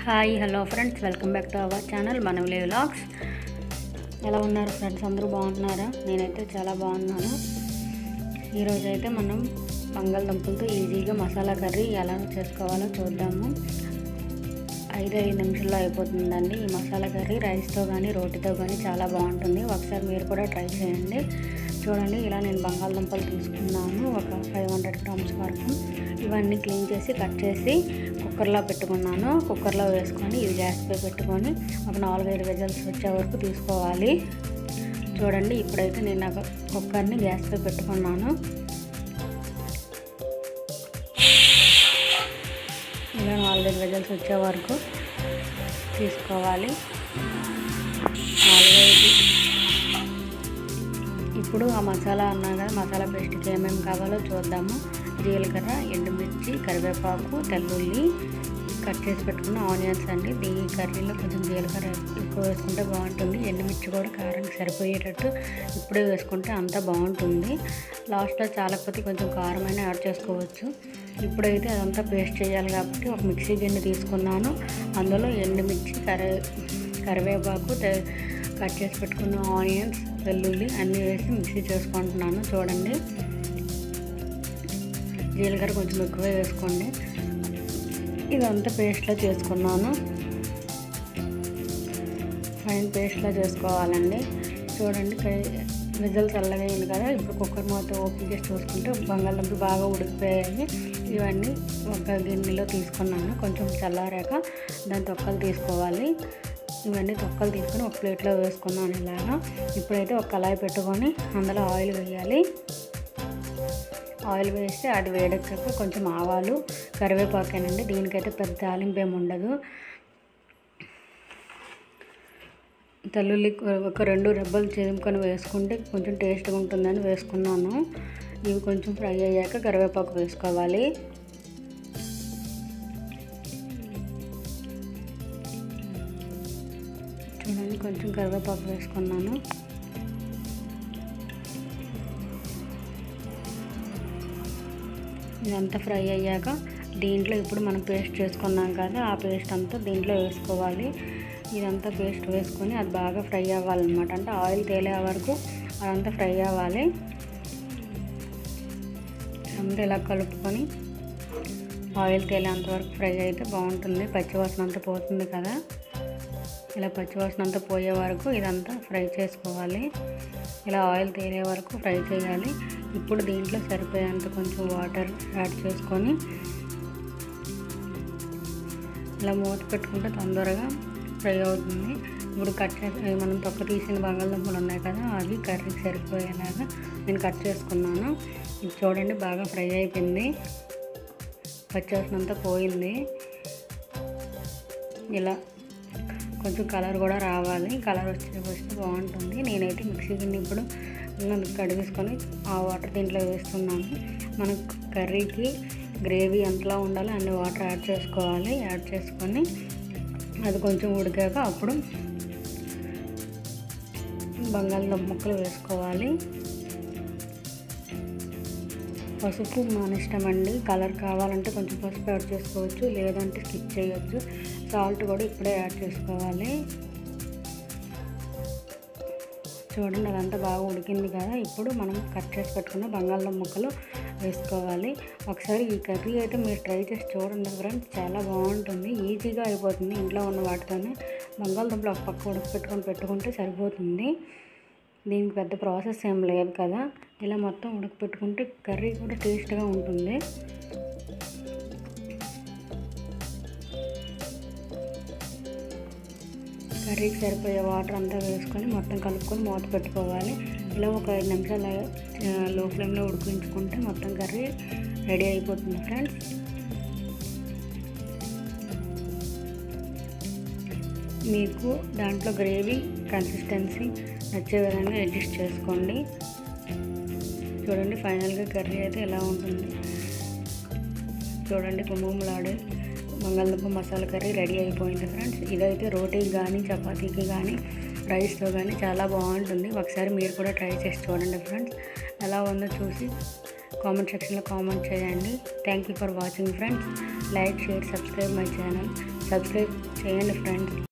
hi hello friends welcome back to our channel మనవలే vlogs ఎలా ఉన్నారు ఫ్రెండ్స్ అందరూ బాగున్నారా నేనైతే చాలా బాగున్నాను ఈరోజు అయితే మనం బంగాళదుంపలతో ఈజీగా మసాలా కర్రీ ఎలా చేసుకోవాలో చూద్దాము ఐదు ఐదు నిమిషాల్లో అయిపోతుందండి ఈ మసాలా కర్రీ రైస్తో కానీ రోటీతో కానీ చాలా బాగుంటుంది ఒకసారి మీరు కూడా ట్రై చేయండి చూడండి ఇలా నేను బంగాళదుంపలు తీసుకున్నాను ఒక ఫైవ్ హండ్రెడ్ గ్రామ్స్ వరకు ఇవన్నీ క్లీన్ చేసి కట్ చేసి కుక్కర్లో పెట్టుకున్నాను కుక్కర్లో వేసుకొని ఇది గ్యాస్ పై పెట్టుకొని ఒక నాలుగైదు విజల్స్ వచ్చే వరకు తీసుకోవాలి చూడండి ఇప్పుడైతే నేను ఒక కుక్కర్ని గ్యాస్ పై పెట్టుకున్నాను ఇలా నాలుగైదు విజల్స్ వచ్చే వరకు తీసుకోవాలి నాలుగైదు ఇప్పుడు ఆ మసాలా అన్నా కదా మసాలా పేస్ట్కి ఏమేమి కావాలో చూద్దాము జీలకర్ర ఎండుమిర్చి కరివేపాకు తెల్లుల్లి కట్ చేసి పెట్టుకున్న ఆనియన్స్ అండి ఈ కర్రీలో కొంచెం జీలకర్ర ఎక్కువ వేసుకుంటే బాగుంటుంది ఎండుమిర్చి కూడా కారానికి సరిపోయేటట్టు ఇప్పుడే వేసుకుంటే అంతా బాగుంటుంది లాస్ట్లో చాలకపోతే కొంచెం కారం అయినా యాడ్ చేసుకోవచ్చు ఇప్పుడైతే అదంతా పేస్ట్ చేయాలి కాబట్టి ఒక మిక్సీ గిన్నె తీసుకున్నాను అందులో ఎండుమిర్చి కరి కరివేపాకు తె- కట్ చేసి పెట్టుకున్న ఆనియన్స్ వెల్లుల్లి అన్నీ వేసి మిక్సీ చేసుకుంటున్నాను చూడండి జీలకర్ర కొంచెం ఎక్కువ వేసుకోండి ఇదంతా పేస్ట్లో చేసుకున్నాను ఫైన్ పేస్ట్లో చేసుకోవాలండి చూడండి విజల్ చల్లగా అయింది కదా ఇప్పుడు కుక్కర్ మూత ఓపెన్ చేసి చూసుకుంటే బంగాళదుంపలు బాగా ఉడికిపోయాయి ఇవన్నీ ఒక గిన్నెలో తీసుకున్నాను కొంచెం చల్లారాక దాని తొక్కలు తీసుకోవాలి ఇవన్నీ తొక్కలు తీసుకొని ఒక ప్లేట్లో వేసుకున్నాను ఇలాగా ఇప్పుడైతే ఒక కళాయి పెట్టుకొని అందులో ఆయిల్ వేయాలి ఆయిల్ వేస్తే అది వేడెక్కాక కొంచెం ఆవాలు కరివేపాకేనండి దీనికైతే పెద్ద తాలింపు ఏమి ఉండదు తెల్లుల్లి ఒక రెండు రెబ్బలు చేదుకొని వేసుకుంటే కొంచెం టేస్ట్గా ఉంటుందని వేసుకున్నాను ఇవి కొంచెం ఫ్రై అయ్యాక కరివేపాకు వేసుకోవాలి చూడండి కొంచెం కరివేపాకు వేసుకున్నాను ఇదంతా ఫ్రై అయ్యాక దీంట్లో ఇప్పుడు మనం పేస్ట్ చేసుకున్నాం కదా ఆ పేస్ట్ అంతా దీంట్లో వేసుకోవాలి ఇదంతా పేస్ట్ వేసుకొని అది బాగా ఫ్రై అవ్వాలన్నమాట అంటే ఆయిల్ తేలే వరకు అదంతా ఫ్రై అవ్వాలి అంతా ఇలా కలుపుకొని ఆయిల్ తేలేంత వరకు ఫ్రై అయితే బాగుంటుంది పచ్చివాసన అంతా పోతుంది కదా ఇలా పచ్చివాసన అంతా పోయే వరకు ఇదంతా ఫ్రై చేసుకోవాలి ఇలా ఆయిల్ తేలే వరకు ఫ్రై చేయాలి ఇప్పుడు దీంట్లో సరిపోయేంత కొంచెం వాటర్ యాడ్ చేసుకొని ఇలా మూత పెట్టుకుంటే తొందరగా ఫ్రై అవుతుంది ఇప్పుడు కట్ చేసి మనం తొక్క తీసిన బంగాళదుంపలు ఉన్నాయి కదా అవి కర్రీకి సరిపోయేలాగా నేను కట్ చేసుకున్నాను ఇది చూడండి బాగా ఫ్రై అయిపోయింది పచ్చివాసన అంతా పోయింది ఇలా కొంచెం కలర్ కూడా రావాలి కలర్ వచ్చే వస్తే బాగుంటుంది నేనైతే మిక్సీ గిన్నె ఇప్పుడు నన్ను కడిగేసుకొని ఆ వాటర్ దీంట్లో వేస్తున్నాను మనకు కర్రీకి గ్రేవీ ఎంతలా ఉండాలో అన్ని వాటర్ యాడ్ చేసుకోవాలి యాడ్ చేసుకొని అది కొంచెం ఉడికాక అప్పుడు బంగాళదుంప ముక్కలు వేసుకోవాలి పసుపు మన ఇష్టం అండి కలర్ కావాలంటే కొంచెం పసుపు యాడ్ చేసుకోవచ్చు లేదంటే స్కిప్ చేయొచ్చు సాల్ట్ కూడా ఇప్పుడే యాడ్ చేసుకోవాలి చూడండి అదంతా బాగా ఉడికింది కదా ఇప్పుడు మనం కట్ చేసి పెట్టుకున్న బంగాళదుంప ముక్కలు వేసుకోవాలి ఒకసారి ఈ కర్రీ అయితే మీరు ట్రై చేసి చూడండి ఫ్రెండ్స్ చాలా బాగుంటుంది ఈజీగా అయిపోతుంది ఇంట్లో ఉన్న వాటితోనే బంగాళదుంపలు ఒక పక్క ఉడకపెట్టుకొని పెట్టుకుంటే సరిపోతుంది దీనికి పెద్ద ప్రాసెస్ ఏం లేదు కదా ఇలా మొత్తం ఉడకపెట్టుకుంటే కర్రీ కూడా టేస్ట్గా ఉంటుంది కర్రీకి సరిపోయే వాటర్ అంతా వేసుకొని మొత్తం కలుపుకొని మూత పెట్టుకోవాలి ఇలా ఒక ఐదు నిమిషాలు ఆ, లో ఫ్లేమ్లో ఉడికించుకుంటే మొత్తం కర్రీ రెడీ అయిపోతుంది ఫ్రెండ్స్ మీకు దాంట్లో గ్రేవీ కన్సిస్టెన్సీ నచ్చే విధంగా అడ్జస్ట్ చేసుకోండి చూడండి ఫైనల్గా కర్రీ అయితే ఎలా ఉంటుంది చూడండి కుమ్ములాడే బంగాళదుంప మసాలా కర్రీ రెడీ అయిపోయింది ఫ్రెండ్స్ ఇదైతే రోటీకి కానీ చపాతీకి కానీ రైస్తో కానీ చాలా బాగుంటుంది ఒకసారి మీరు కూడా ట్రై చేసి చూడండి ఫ్రెండ్స్ ఎలా ఉందో చూసి కామెంట్ సెక్షన్లో కామెంట్ చేయండి thank you for watching friends like share subscribe my channel subscribe చేయండి ఫ్రెండ్స్